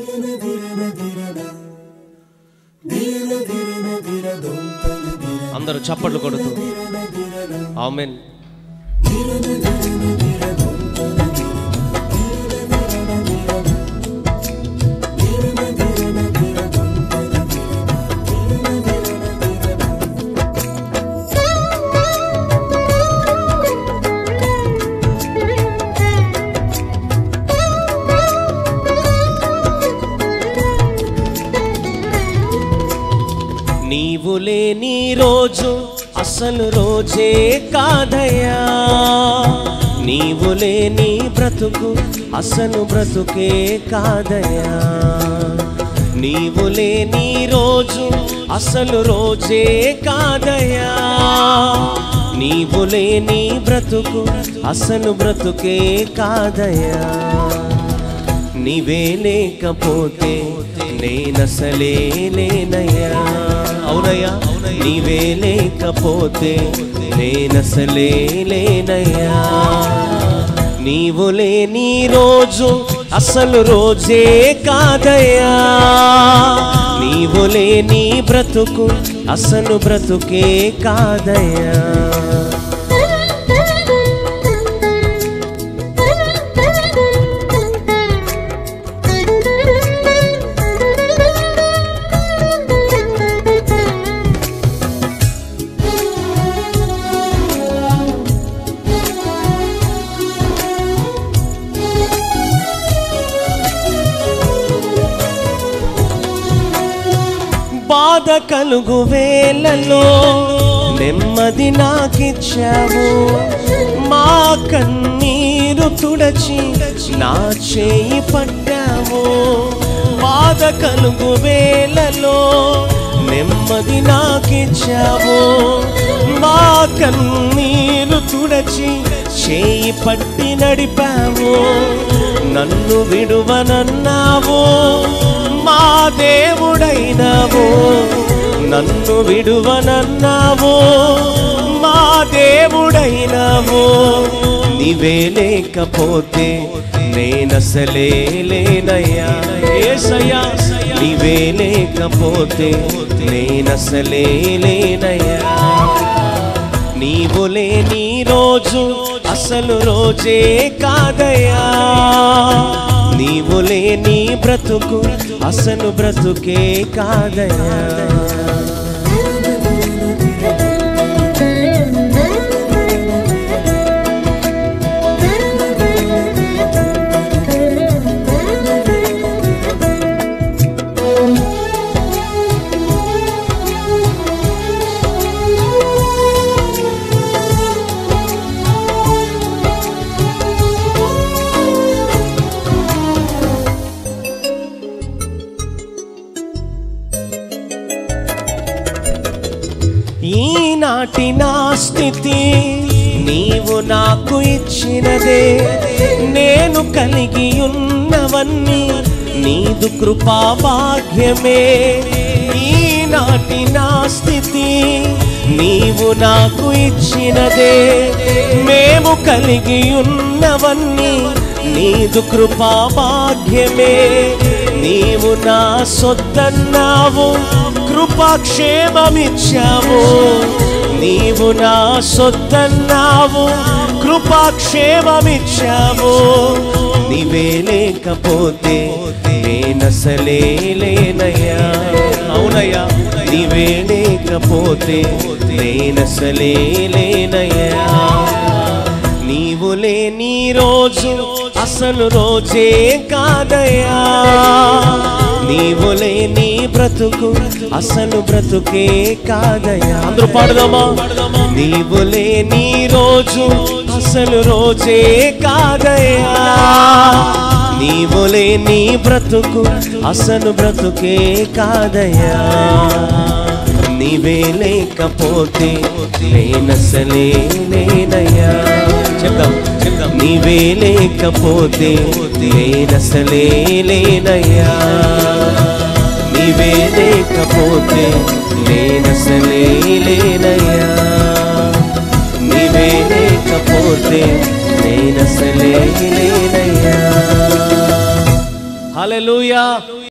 అందరూ చప్పట్లు కొడుతూ ఆమెన్ నీవు లేని రోజు అసలు రోజే కాదయ్యా నీవు లేని బ్రతుకు అసలు బ్రతుకే కాదయ్యా నీవు లేని రోజు అసలు రోజే కాదయ్యా నీవు లేని బ్రతుకు అసలు బ్రతుకే కాదయ్యా నీవే లేకపోతే నేనసలే లేనయ్యా అవునయ్యా నీవే లేకపోతే నేనసలే లేనయ్యా నీవు లేని రోజు అసలు రోజే కాదయ్యా నీవు లేని బ్రతుకు అసలు బ్రతుకే కాదయ్యా బాధ కలుగు వేలలో నెమ్మది నాకిచ్చావు మా కన్నీరు తుడచి నా చేయి పట్టావు బాధ కలుగు వేలలో నెమ్మది నాకిచ్చావు మా కన్నీరు తుడచి చేయి పట్టి నడిపావు నన్ను విడువనన్నావు మా దేవుడైనావు నన్ను విడువనన్నావు మా దేవుడైనావు నీవే లేకపోతే నేనసలే లేనయ్యా ఏసయ్యా నీవే లేకపోతే నేనసలే లేనయ్యా నీవు లేని రోజు అసలు రోజే కాదయ్యా నీవు లేని బ్రతుకు అసలు బ్రతుకే కాదయ్యా ఈనాటి నా స్థితి నీవు నాకు ఇచ్చినదే నేను కలిగి ఉన్నవన్నీ నీదు కృపా భాగ్యమే ఈనాటి నా స్థితి నీవు నాకు ఇచ్చినదే మేము కలిగి ఉన్నవన్నీ నీదు కృపా భాగ్యమే నీవు నా సొత్తన్నావు కృపాక్షేమమిచ్చావు నీవు నా సొత్తన్నావు కృపాక్షేమమిచ్చావు నీవే లేకపోతే నేనసలే లేనయ్యా అవునయ్యా నీవే లేకపోతే నేనసలే లేనయ్యా నీవు లేని రోజు అసలు రోజే కాదయ్యా నీవు లేని బ్రతుకు అసలు బ్రతుకే కాదయ్యా అందరూ పాడదామా నీవు లేని రోజు అసలు రోజే కాదయ్యా నీవు లేని బ్రతుకు అసలు బ్రతుకే కాదయ్యా నీవే లేకపోతే నేనసలే లేనయ్యా చెప్దాం చెప్దాం నీవే లేకపోతే నేనసలే లేనయ్యా నీవే లేకపోతే నేనసలే లేనయ్యా నీవే లేకపోతే నేనసలే లేనయ్యా హల్లెలూయా